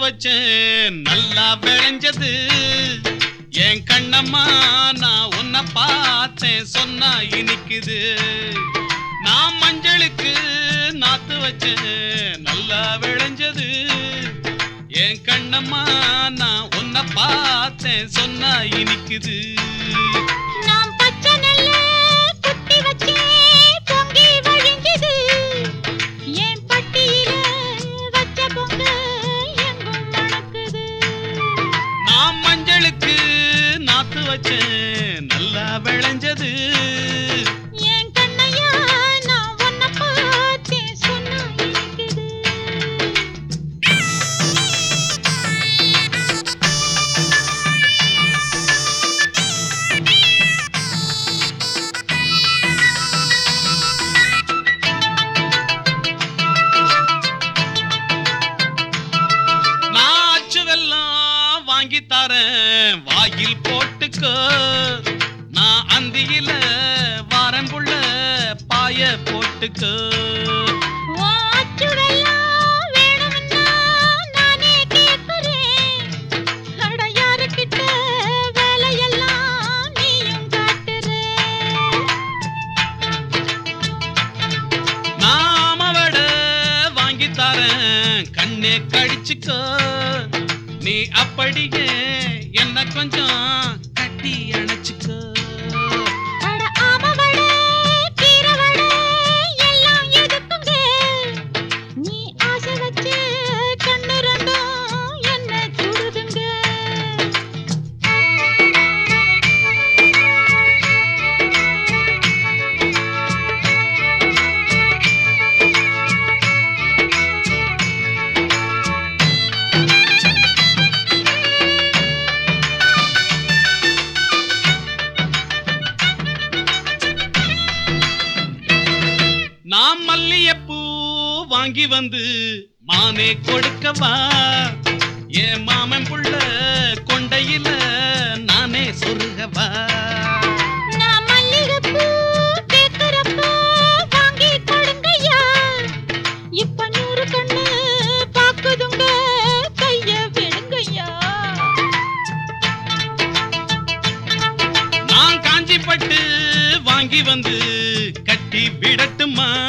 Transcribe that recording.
வச்சேன் நல்லா விளைஞ்சது என் கண்ணம்மா நான் உன்னை பார்த்தேன் சொன்னா இனிக்குது நான் மஞ்சளுக்கு நாத்து வச்சேன் நல்லா விளைஞ்சது என் கண்ணம்மா நான் உன்னை பார்த்தேன் சொன்னா இனிக்குது நாம் பச்சை நெல்ல குத்தி வச்சேன் பொங்கி வழிஞ்சது என் பட்டியில வச்ச பொங்க எங்கும் மணக்குது நான் மஞ்சளுக்கு நாத்து வச்சேன் நல்லா விளைஞ்சது என் கண்ணையா நான் உன்னை பார்த்தேன் சொன்னா இனிக்குது நான் அச்சு வெல்லம் வாங்கி தரேன் வாயில் போட்டுக்கோ நான் அந்தியில வாரம் புள்ள பாய போட்டுக்கோ உன் அச்சுவெல்லாம் வேணும்னா நானே கேட்கிறேன். அட யாருக்கிட்ட வேலையெல்லாம் நீயும் காட்டுற. நாம வட வாங்கி தரேன் கண்ணே கழிச்சுக்கோ நீ அப்படியே என்ன கொஞ்சம் கட்டி அணைச்சுக்கோ அட ஆம வடை, கீரை வடை எல்லாம் எதுக்குங்க? நீ ஆசை வச்ச கண்ணு ரெண்டும் என்ன சுடுதுங்க நான் மல்லியப்பூ வாங்கி வந்து மானே கொடுக்கவா என் மாமன் புள்ள கொண்டையில நானே சொருகவா நான் மல்லிகைப்பூ கேட்கிறப்போ வாங்கி கொடுங்கய்யா. இப்ப நூறு கண்ணு பாக்குதுங்க, கைய விடுங்கய்யா. நான் காஞ்சி பட்டு வாங்கி வந்து கட்டி விடட்டுமா